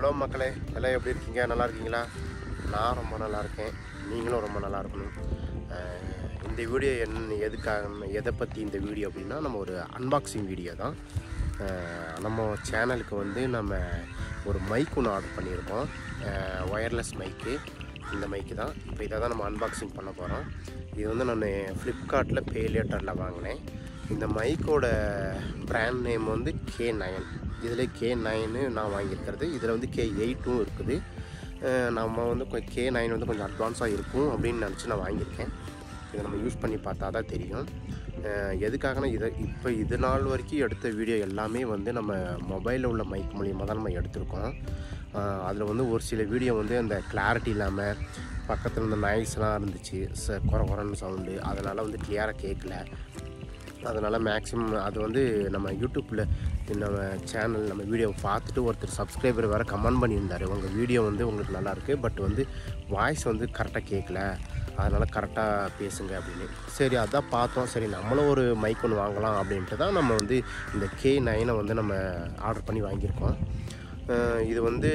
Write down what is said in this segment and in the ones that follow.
hello மக்களே எல்லாம் எப்படி இருக்கீங்க நல்லா இருக்கீங்களா நான் ரொம்ப நல்லா இருக்கேன் நீங்களும் ரொம்ப நல்லா இருக்கணும் அஹ் இந்த வீடியோ என்ன எதுக்காக எதை பற்றி இந்த வீடியோ அப்படின்னா நம்ம ஒரு அன்பாக்சிங் வீடியோ தான் அஹ் நம்ம சேனலுக்கு வந்து நம்ம ஒரு மைக் ஒன்று ஆர்டர் பண்ணியிருக்கோம் ஒயர்லெஸ் மைக்கு இந்த மைக்கு தான் இப்போ இதை தான் நம்ம அன்பாக்சிங் பண்ண போகிறோம் இது வந்து நான் ஃப்ளிப்கார்ட்டில் பே லேட்டரில் வாங்கினேன் இந்த மைக்கோட பிராண்ட் நேம் வந்து கே நயன் இதில் கே நைனு நான் வாங்கியிருக்கிறது இதில் வந்து கே எயிட்டும் இருக்குது அஹ் நம்ம வந்து கே நைன் வந்து கொஞ்சம் அட்வான்ஸாக இருக்கும் அப்படின்னு நினச்சி நான் வாங்கியிருக்கேன் இதை நம்ம யூஸ் பண்ணி பார்த்தா தான் தெரியும் அஹ் எதுக்காகனா இதை இப்போ இது நாள் வரைக்கும் எடுத்த வீடியோ எல்லாமே வந்து நம்ம மொபைலில் உள்ள மைக் மூலியமாக தான் நம்ம எடுத்திருக்கோம் அதில் வந்து ஒரு சில வீடியோ வந்து அந்த கிளாரிட்டி இல்லாமல் பக்கத்தில் இருந்த நாய்ஸ்லாம் இருந்துச்சு ச குறை குறைன்னு சவுண்டு அதனால் வந்து கிளியராக கேட்கல அதனால் மேக்ஸிமம் அது வந்து நம்ம யூடியூப்பில் நம்ம சேனல் நம்ம வீடியோ பார்த்துட்டு ஒருத்தர் சப்ஸ்கிரைபர் வேறு கமெண்ட் பண்ணியிருந்தார் உங்கள் வீடியோ வந்து உங்களுக்கு நல்லாயிருக்கு பட் வந்து வாய்ஸ் வந்து கரெக்டாக கேட்கல அதனால் கரெக்டாக பேசுங்க அப்படின்னு சரி அதான் பார்த்தோம் சரி நம்மளும் ஒரு மைக் ஒன்று வாங்கலாம் அப்படின்ட்டு தான் நம்ம வந்து இந்த கே நைனை வந்து நம்ம ஆர்டர் பண்ணி வாங்கியிருக்கோம் அஹ் இது வந்து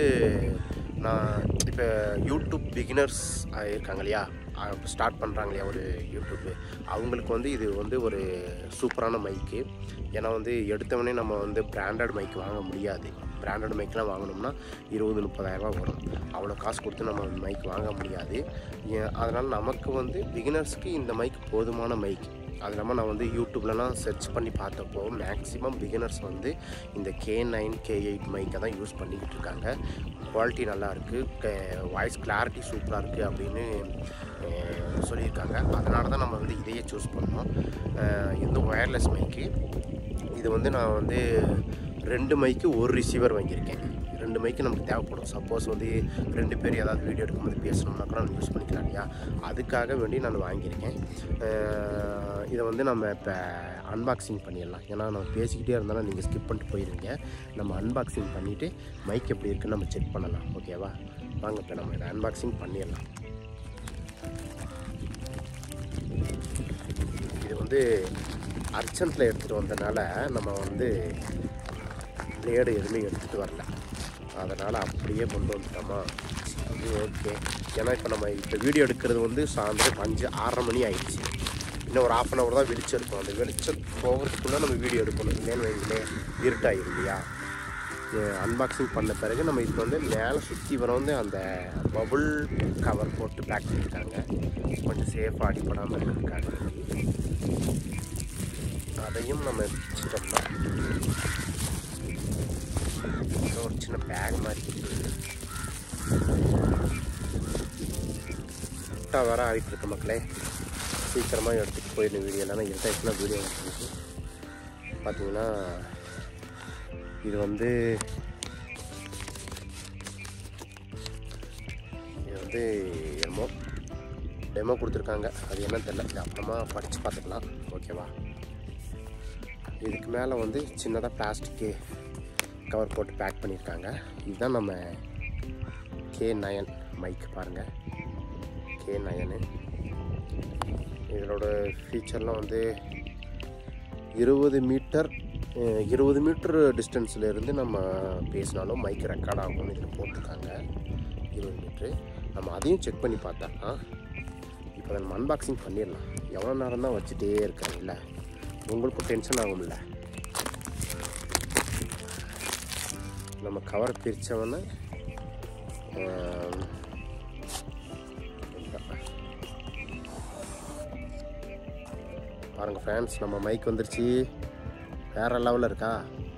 நான் இப்போ யூடியூப் பிகினர்ஸ் இருக்காங்க இல்லையா ஸ்டார்ட் பண்ணுறாங்க இல்லையா ஒரு யூடியூப்பு அவங்களுக்கு வந்து இது வந்து ஒரு சூப்பரான மைக்கு ஏன்னா வந்து எடுத்தவொடனே நம்ம வந்து பிராண்டட் மைக் வாங்க முடியாது பிராண்டட் மைக்லாம் வாங்கினோம்னா இருபது முப்பதாயிரரூபா வரும் அவ்வளோ காசு கொடுத்து நம்ம மைக் வாங்க முடியாது ஏன் அதனால் நமக்கு வந்து பிகினர்ஸ்க்கு இந்த மைக் போதுமான மைக் அது இல்லாமல் நான் வந்து யூடியூப்லலாம் சர்ச் பண்ணி பார்த்தப்போ மேக்ஸிமம் பிகினர்ஸ் வந்து இந்த கே நைன் கே எயிட் மைக்கை தான் யூஸ் பண்ணிக்கிட்டு இருக்காங்க குவாலிட்டி நல்லா இருக்குது வாய்ஸ் கிளாரிட்டி சூப்பராக இருக்குது அப்படின்னு அஹ், சொல்லியிருக்காங்க அதனால தான் நம்ம வந்து இதையே சூஸ் பண்ணோம் அஹ், இது வந்து ஒயர்லெஸ் மைக்கு இது வந்து நான் வந்து ரெண்டு மைக்கு ஒரு ரிசீவர் வாங்கியிருக்கேன் ரெண்டு மைக்கு நமக்கு தேவைப்படும் சப்போஸ் வந்து ரெண்டு பேர் ஏதாவது வீடியோ எடுக்கும்போது பேசணும்னா கூட நம்ம யூஸ் பண்ணிக்கலாம் இல்லையா அதுக்காக வேண்டி நான் வாங்கியிருக்கேன் அஹ் இதை வந்து நம்ம இப்போ அன்பாக்சிங் பண்ணிடலாம் ஏன்னா நம்ம பேசிக்கிட்டே இருந்தாலும் நீங்கள் ஸ்கிப் பண்ணிட்டு போயிருவீங்க நம்ம அன்பாக்சிங் பண்ணிவிட்டு மைக் எப்படி இருக்குன்னு நம்ம செக் பண்ணலாம் ஓகேவா வாங்க இப்போ நம்ம இதை அன்பாக்சிங் பண்ணிடலாம் இது வந்து அர்ச்சன்ட்டில் எடுத்துகிட்டு வந்தனால நம்ம வந்து பிளேடு எதுவுமே எடுத்துகிட்டு வரல அதனால் அப்படியே கொண்டு வந்துட்டோமா இது ஓகே ஏன்னா இப்போ நம்ம இப்போ வீடியோ எடுக்கிறது வந்து சாயந்தரம் அஞ்சு ஆறரை மணி ஆயிடுச்சு இன்னும் ஒரு ஆஃப் அன் ஹவர் தான் வெளிச்சம் இருக்கும் அந்த வெளிச்சம் போகிறதுக்குள்ளே நம்ம வீடியோ எடுக்கணும் இல்லைன்னு வைங்களேன் இருட்டாயிரும் இல்லையா அன்பாக்சிங் பண்ண பிறகு நம்ம இப்போ வந்து மேலே சுற்றி வர வந்து அந்த பபுள் கவர் போட்டு பேக் பண்ணியிருக்காங்க கொஞ்சம் சேஃபாக அடிப்படாமல் இருக்கிறதுக்காக அதையும் நம்ம வச்சுட்டோம்னா ஏதோ ஒரு சின்ன பேக் மாதிரி இருக்குது கரெக்டாக வர ஆகிட்டு இருக்கு மக்களே சீக்கிரமாக எடுத்துகிட்டு போயிடணும் வீடியோ இல்லைன்னா இருட்டாச்சுன்னா வீடியோ எடுத்துருக்கு பார்த்தீங்கன்னா இது வந்து இது வந்து என்னமோ டெமோ கொடுத்துருக்காங்க அது என்னன்னு தெரியல இது அப்புறமா படித்து பார்த்துக்கலாம் ஓகேவா இதுக்கு மேலே வந்து சின்னதாக பிளாஸ்டிக்கு கவர் போட்டு பேக் பண்ணியிருக்காங்க இதுதான் நம்ம கே நயன் மைக் பாருங்கள் கே நயனு இதனோட ஃபீச்சர்லாம் வந்து இருபது மீட்டர் அஹ், இருபது மீட்டர் டிஸ்டன்ஸில் இருந்து நம்ம பேசினாலும் மைக் ரெக்கார்ட் ஆகும்னு இதில் போட்டிருக்காங்க இருபது மீட்ரு நம்ம அதையும் செக் பண்ணி பார்த்தா இப்போ நம்ம அன்பாக்சிங் பண்ணிடலாம் எவ்வளோ நேரம் தான் வச்சுட்டே இருக்கிறீங்கள உங்களுக்கும் டென்ஷன் ஆகும்ல நம்ம கவர் பிரித்தவொன்னே பாருங்கள் ஃப்ரெண்ட்ஸ் நம்ம மைக் வந்துருச்சு வேற லெவலில் இருக்கா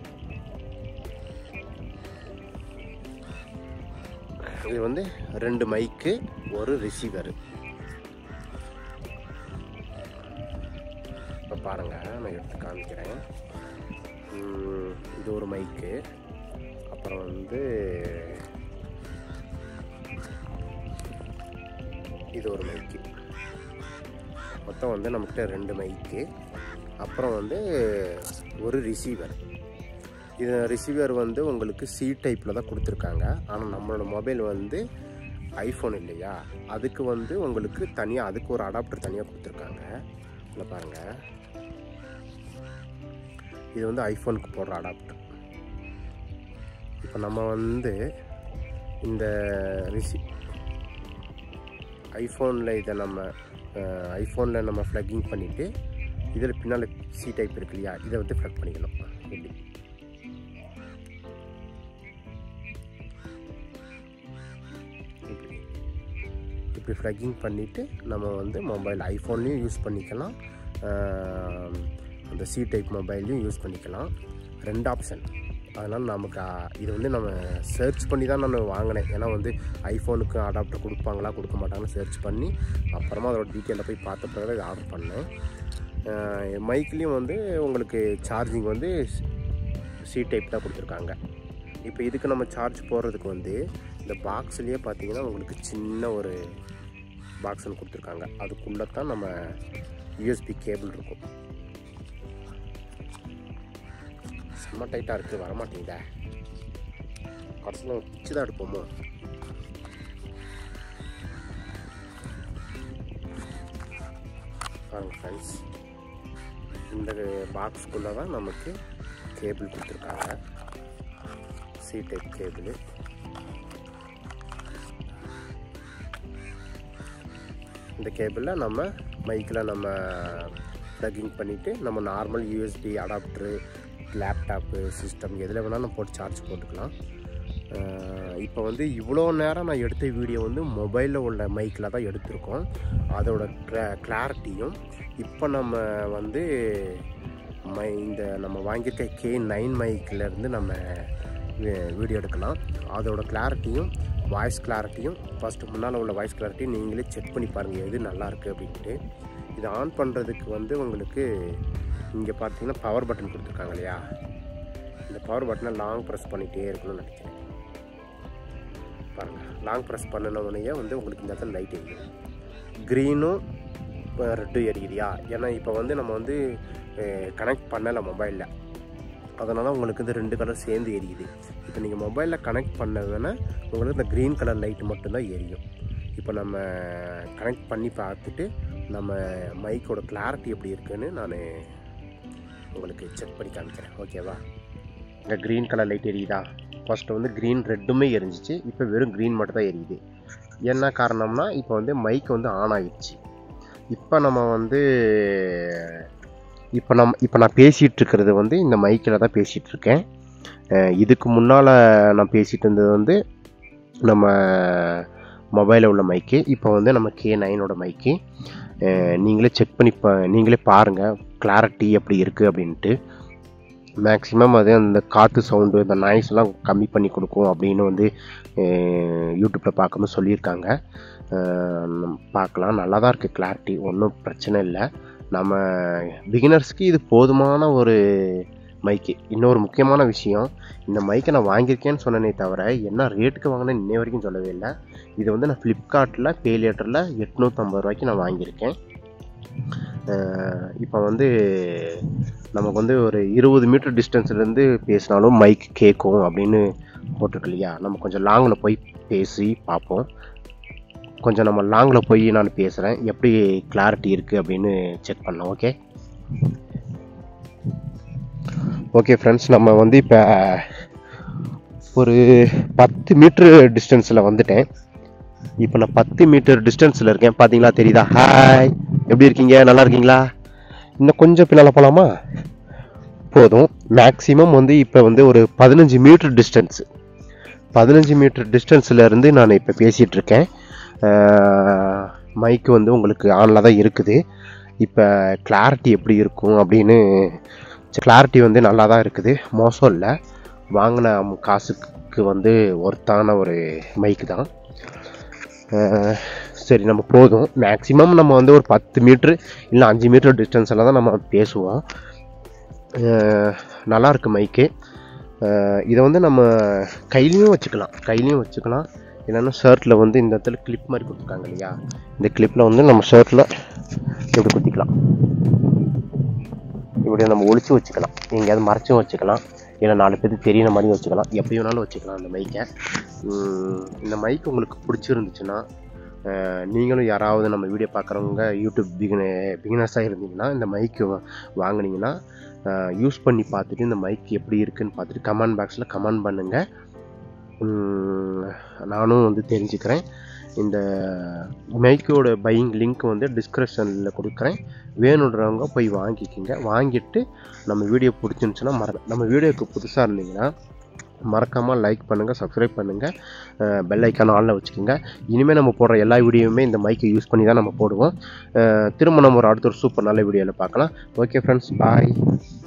இது வந்து ரெண்டு மைக்கு ஒரு ரிசீவர் இப்போ பாருங்கள் நான் எடுத்து காமிக்கிறேன் உம், இது ஒரு மைக்கு அப்புறம் வந்து இது ஒரு மைக்கு மொத்தம் வந்து நம்மக்கிட்ட ரெண்டு மைக்கு அப்புறம் வந்து ஒரு ரிசீவர் இது ரிசீவர் வந்து உங்களுக்கு சி டைப்பில் தான் கொடுத்துருக்காங்க ஆனால் நம்மளோட மொபைல் வந்து ஐஃபோன் இல்லையா அதுக்கு வந்து உங்களுக்கு தனியாக அதுக்கு ஒரு அடாப்டர் தனியாக கொடுத்துருக்காங்க இல்லை பாருங்கள் இது வந்து ஐஃபோனுக்கு போடுற அடாப்டர் இப்போ நம்ம வந்து இந்த ரிசி ஐஃபோனில் இதை நம்ம ஐஃபோனில் நம்ம ஃப்ளக்கிங் பண்ணிவிட்டு இதில் பின்னால் சி டைப் இருக்கு இல்லையா இதை வந்து ஃப்ளக் பண்ணிக்கணும் இப்படி இப்படி இப்படி ஃப்ளக்கிங் பண்ணிவிட்டு நம்ம வந்து மொபைல் ஐஃபோன்லேயும் யூஸ் பண்ணிக்கலாம் ஆஹ், அந்த சி டைப் மொபைல்லையும் யூஸ் பண்ணிக்கலாம் ரெண்டு ஆப்ஷன் அதனால் நமக்கு ஆ, இது வந்து நம்ம சர்ச் பண்ணி தான் நான் வாங்கினேன் ஏன்னா வந்து ஐஃபோனுக்கு அடாப்டர் கொடுப்பாங்களா கொடுக்க மாட்டாங்கன்னு சர்ச் பண்ணி அப்புறமா அதோட டீட்டெயிலில் போய் பார்த்த பிறகு இது ஆர்டர் பண்ணேன் மைக்லேயும் வந்து உங்களுக்கு சார்ஜிங் வந்து சி டைப் தான் கொடுத்துருக்காங்க இப்போ இதுக்கு நம்ம சார்ஜ் போடுறதுக்கு வந்து இந்த பாக்ஸ்லேயே பார்த்தீங்கன்னா உங்களுக்கு சின்ன ஒரு பாக்ஸ் ஒன்று கொடுத்துருக்காங்க அதுக்குள்ளே தான் நம்ம யூஎஸ்பி கேபிள் இருக்கும் செம்ம டைட்டாக இருக்குது வரமாட்டேங்குதா கடைசியில் பிச்சு தான் எடுப்போமோ பாருங்க ஃப்ரெண்ட்ஸ் இந்த பாக்ஸ்க்குள்ளே தான் நமக்கு கேபிள் கொடுத்துருக்காங்க சி டைப் கேபிள் இந்த கேபிளில் நம்ம மைக்கில் நம்ம ப்ளக்கிங் பண்ணிவிட்டு நம்ம normal USB adapter laptop system எதில் வேணாலும் நம்ம போட்டு சார்ஜ் போட்டுக்கலாம் இப்போ வந்து இவ்வளோ நேரம் நான் எடுத்த வீடியோ வந்து மொபைலில் உள்ள மைக்கில் தான் எடுத்திருக்கோம் அதோட கிளாரிட்டியும் இப்போ நம்ம வந்து மை இந்த நம்ம வாங்கியிருக்க கே நைன் மைக்கிலேருந்து நம்ம வீடியோ எடுக்கலாம் அதோட கிளாரிட்டியும் வாய்ஸ் கிளாரிட்டியும் ஃபஸ்ட்டு முன்னால் உள்ள வாய்ஸ் கிளாரிட்டியும் நீங்களே செக் பண்ணி பாருங்கள் எது நல்லா இருக்குது அப்படின்ட்டு இதை ஆன் பண்ணுறதுக்கு வந்து உங்களுக்கு இங்கே பார்த்தீங்கன்னா பவர் பட்டன் கொடுத்துருக்காங்க இல்லையா இந்த பவர் பட்டனை லாங் ப்ரெஸ் பண்ணிகிட்டே இருக்கணும்னு நினைக்கிறேன் பாருங்கள் லாங் ப்ரெஸ் பண்ணின உடனே வந்து உங்களுக்கு இந்த இடத்துல லைட் எரியும் க்ரீனும் ரெட்டும் எரியுதியா ஏன்னா இப்போ வந்து நம்ம வந்து கனெக்ட் பண்ணலை மொபைலில் அதனால் உங்களுக்கு இந்த ரெண்டு கலர் சேர்ந்து எரியுது இப்போ நீங்கள் மொபைலில் கனெக்ட் பண்ணதுன்னா உங்களுக்கு இந்த க்ரீன் கலர் லைட் மட்டும்தான் எரியும் இப்போ நம்ம கனெக்ட் பண்ணி பார்த்துட்டு நம்ம மைக்கோட கிளாரிட்டி எப்படி இருக்குன்னு நான் உங்களுக்கு செக் பண்ணி காமிக்கிறேன் ஓகேவா இந்த க்ரீன் கலர் லைட் எரியுதா ஃபஸ்ட்டு வந்து க்ரீன் ரெட்டுமே எரிஞ்சிச்சு இப்போ வெறும் க்ரீன் மட்டும் தான் எரியுது என்ன காரணம்னா இப்போ வந்து மைக் வந்து ஆன் ஆகிடுச்சு இப்போ நம்ம வந்து இப்போ நம்ம இப்போ நான் பேசிகிட்டு இருக்கிறது வந்து இந்த மைக்கில் தான் பேசிகிட்டு இருக்கேன் அஹ் இதுக்கு முன்னால் நான் பேசிகிட்டு இருந்தது வந்து நம்ம மொபைலில் உள்ள மைக்கு இப்போ வந்து நம்ம கே நைனோட மைக்கு நீங்களே செக் பண்ணி பா நீங்களே பாருங்கள் கிளாரிட்டி எப்படி இருக்குது அப்படின்ட்டு மேக்ஸிமம் அது அந்த காற்று சவுண்டு இந்த நாய்ஸ்லாம் கம்மி பண்ணி கொடுக்கும் அப்படின்னு வந்து யூடியூப்பில் பார்க்கும்போது சொல்லியிருக்காங்க அஹ் நம்ம பார்க்கலாம் நல்லா தான் இருக்குது கிளாரிட்டி ஒன்றும் பிரச்சனை இல்லை நம்ம பிகினர்ஸ்க்கு இது போதுமான ஒரு மைக்கு இன்னொரு முக்கியமான விஷயம் இந்த மைக்கை நான் வாங்கியிருக்கேன்னு சொன்னனே தவிர என்ன ரேட்டுக்கு வாங்கினேன் இன்னை வரைக்கும் சொல்லவே இல்லை இது வந்து நான் ஃப்ளிப்கார்ட்டில் பே லேட்டரில் எட்நூற்றம்பது ரூபாய்க்கு நான் வாங்கியிருக்கேன் இப்போ வந்து நமக்கு வந்து ஒரு இருபது மீட்டர் டிஸ்டன்ஸ்லேருந்து பேசினாலும் மைக் கேட்கும் அப்படின்னு போட்டிருக்கு இல்லையா நம்ம கொஞ்சம் லாங்கில் போய் பேசி பார்ப்போம் கொஞ்சம் நம்ம லாங்கில் போய் நான் பேசுகிறேன் எப்படி கிளாரிட்டி இருக்குது அப்படின்னு செக் பண்ணோம் ஓகே ஓகே ஃப்ரெண்ட்ஸ் நம்ம வந்து இப்போ ஒரு பத்து மீட்ரு டிஸ்டன்ஸில் வந்துட்டேன் இப்போ நான் பத்து மீட்டர் டிஸ்டன்ஸில் இருக்கேன் பார்த்தீங்களா தெரியுதா ஹாய் எப்படி இருக்கீங்க நல்லா இருக்கீங்களா இன்னும் கொஞ்சம் பின்னால் போகலாமா போதும் மேக்ஸிமம் வந்து இப்போ வந்து ஒரு பதினஞ்சு மீட்டர் டிஸ்டன்ஸ் பதினஞ்சு மீட்டர் டிஸ்டன்ஸில் இருந்து நான் இப்போ பேசிகிட்டு இருக்கேன் மைக்கு வந்து உங்களுக்கு ஆனில் தான் இருக்குது இப்போ கிளாரிட்டி எப்படி இருக்கும் அப்படின்னு கிளாரிட்டி வந்து நல்லா தான் இருக்குது மோசம் இல்லை வாங்கின காசுக்கு வந்து ஒர்த்தான ஒரு மைக்கு தான் அஹ் சரி நம்ம போதும் மேக்ஸிமம் நம்ம வந்து ஒரு பத்து மீட்ரு இல்லை அஞ்சு மீட்டர் டிஸ்டன்ஸில் தான் நம்ம பேசுவோம் அஹ் நல்லா இருக்கு மைக்கு அஹ் இதை வந்து நம்ம கையிலையும் வச்சுக்கலாம் கையிலையும் வச்சுக்கலாம் இல்லைன்னா ஷர்ட்டில் வந்து இந்த இடத்துல கிளிப் மாதிரி கொடுத்துருக்காங்க இல்லையா இந்த கிளிப்பில் வந்து நம்ம ஷர்ட்டில் இப்படி குத்திக்கலாம் இப்படி நம்ம ஒளிச்சு வச்சுக்கலாம் எங்கேயாவது மறைச்சும் வச்சுக்கலாம் இல்லை நாலு பேருக்கு தெரியிற மாதிரியும் வச்சுக்கலாம் எப்படி வேணாலும் வச்சுக்கலாம் அந்த மைக்கை இந்த மைக் உங்களுக்கு பிடிச்சிருந்துச்சுன்னா அஹ், நீங்களும் யாராவது நம்ம வீடியோ பார்க்குறவங்க யூடியூப் பிகின பிகினர்ஸாக இருந்தீங்கன்னா இந்த மைக்கு வாங்குனீங்கன்னா யூஸ் பண்ணி பார்த்துட்டு இந்த மைக் எப்படி இருக்குன்னு பார்த்துட்டு கமெண்ட் பாக்ஸில் கமெண்ட் பண்ணுங்கள் ம், நானும் வந்து தெரிஞ்சுக்கிறேன் இந்த மைக்கோட பையிங் லிங்க் வந்து டிஸ்கிரிப்ஷனில் கொடுக்குறேன் வேணுன்றவங்க போய் வாங்கிக்கோங்க வாங்கிட்டு நம்ம வீடியோ பிடிச்சிருந்துச்சுன்னா மற நம்ம வீடியோக்கு புதுசாக இருந்தீங்கன்னா மறக்காமல் லைக் பண்ணுங்கள் சப்ஸ்கிரைப் பண்ணுங்கள் பெல் ஐக்கான ஆனில் வச்சுக்கோங்க இனிமேல் நம்ம போடுற எல்லா வீடியோவுமே இந்த மைக்கை யூஸ் பண்ணி தான் நம்ம போடுவோம் அஹ் திரும்ப நம்ம ஒரு அடுத்த ஒரு சூப்பர் நல்ல வீடியோவில் பார்க்கலாம் ஓகே ஃப்ரெண்ட்ஸ் பாய்